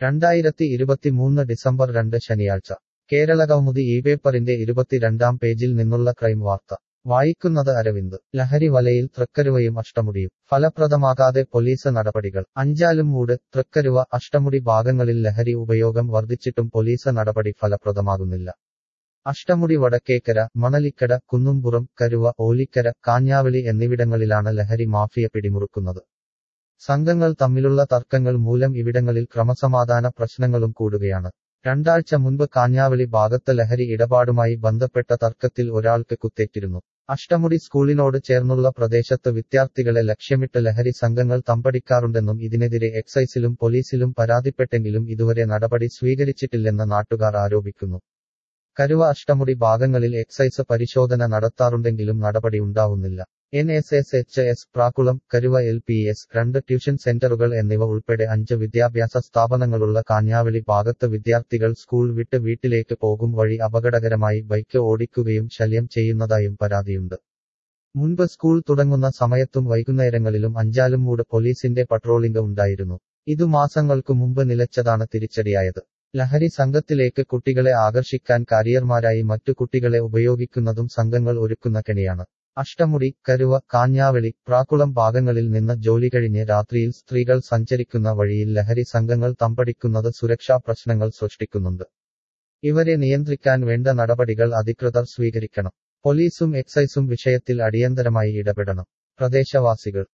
രണ്ടായിരത്തി ഇരുപത്തിമൂന്ന് ഡിസംബർ രണ്ട് ശനിയാഴ്ച കേരളകൗമുദി ഈ പേപ്പറിന്റെ ഇരുപത്തിരണ്ടാം പേജിൽ നിന്നുള്ള ക്രൈം വാർത്ത വായിക്കുന്നത് അരവിന്ദ് ലഹരി വലയിൽ തൃക്കരുവയും അഷ്ടമുടിയും ഫലപ്രദമാകാതെ പോലീസ് നടപടികൾ അഞ്ചാലും മൂട് തൃക്കരുവ അഷ്ടമുടി ഭാഗങ്ങളിൽ ലഹരി ഉപയോഗം വർദ്ധിച്ചിട്ടും പോലീസ് നടപടി ഫലപ്രദമാകുന്നില്ല അഷ്ടമുടി വടക്കേക്കര മണലിക്കര കുന്നുംപുറം കരുവ ഓലിക്കര കാഞ്ഞാവലി എന്നിവിടങ്ങളിലാണ് ലഹരി മാഫിയ പിടിമുറുക്കുന്നത് സംഘങ്ങൾ തമ്മിലുള്ള തർക്കങ്ങൾ മൂലം ഇവിടങ്ങളിൽ ക്രമസമാധാന പ്രശ്നങ്ങളും കൂടുകയാണ് രണ്ടാഴ്ച മുൻപ് കാഞ്ഞാവലി ഭാഗത്ത് ലഹരി ഇടപാടുമായി ബന്ധപ്പെട്ട തർക്കത്തിൽ ഒരാൾക്ക് കുത്തേറ്റിരുന്നു അഷ്ടമുടി സ്കൂളിനോട് ചേർന്നുള്ള പ്രദേശത്ത് വിദ്യാർത്ഥികളെ ലക്ഷ്യമിട്ട് ലഹരി സംഘങ്ങൾ തമ്പടിക്കാറുണ്ടെന്നും ഇതിനെതിരെ എക്സൈസിലും പോലീസിലും പരാതിപ്പെട്ടെങ്കിലും ഇതുവരെ നടപടി സ്വീകരിച്ചിട്ടില്ലെന്ന് നാട്ടുകാർ ആരോപിക്കുന്നു കരുവ അഷ്ടമുടി ഭാഗങ്ങളിൽ എക്സൈസ് പരിശോധന നടത്താറുണ്ടെങ്കിലും നടപടി ഉണ്ടാവുന്നില്ല N S S H S Prakkulam Karuva L P S രണ്ട് ട്യൂഷൻ സെന്ററുകൾ എന്നിവ ഉൾപ്പെടെ അഞ്ച് വിദ്യാഭ്യാസ സ്ഥാപനങ്ങളുള്ള കാഞ്ഞാവലി ഭാഗത്ത് വിദ്യാർത്ഥികൾ സ്കൂൾ വിട്ട് വീട്ടിലേക്ക് പോകും വഴി അപകടകരമായി ബൈക്ക് ഓടിക്കുകയും ശല്യം ചെയ്യുന്നതായും പരാതിയുണ്ട് മുൻപ് സ്കൂൾ തുടങ്ങുന്ന സമയത്തും വൈകുന്നേരങ്ങളിലും അഞ്ചാലുംമൂട് പോലീസിന്റെ പട്രോളിംഗ് ഉണ്ടായിരുന്നു ഇതു മാസങ്ങൾക്കു മുമ്പ് നിലച്ചതാണ് തിരിച്ചടിയായത് ലഹരി സംഘത്തിലേക്ക് കുട്ടികളെ ആകർഷിക്കാൻ കാരിയർമാരായി മറ്റു കുട്ടികളെ ഉപയോഗിക്കുന്നതും സംഘങ്ങൾ ഒരുക്കുന്ന കെണിയാണ് അഷ്ടമുടി കരുവ കാഞ്ഞാവളി പ്രാക്കുളം ഭാഗങ്ങളിൽ നിന്ന് ജോലി കഴിഞ്ഞ് രാത്രിയിൽ സ്ത്രീകൾ സഞ്ചരിക്കുന്ന വഴിയിൽ ലഹരി സംഘങ്ങൾ തമ്പടിക്കുന്നത് സുരക്ഷാ പ്രശ്നങ്ങൾ സൃഷ്ടിക്കുന്നുണ്ട് ഇവരെ നിയന്ത്രിക്കാൻ വേണ്ട നടപടികൾ അധികൃതർ സ്വീകരിക്കണം പോലീസും എക്സൈസും വിഷയത്തിൽ അടിയന്തരമായി ഇടപെടണം പ്രദേശവാസികൾ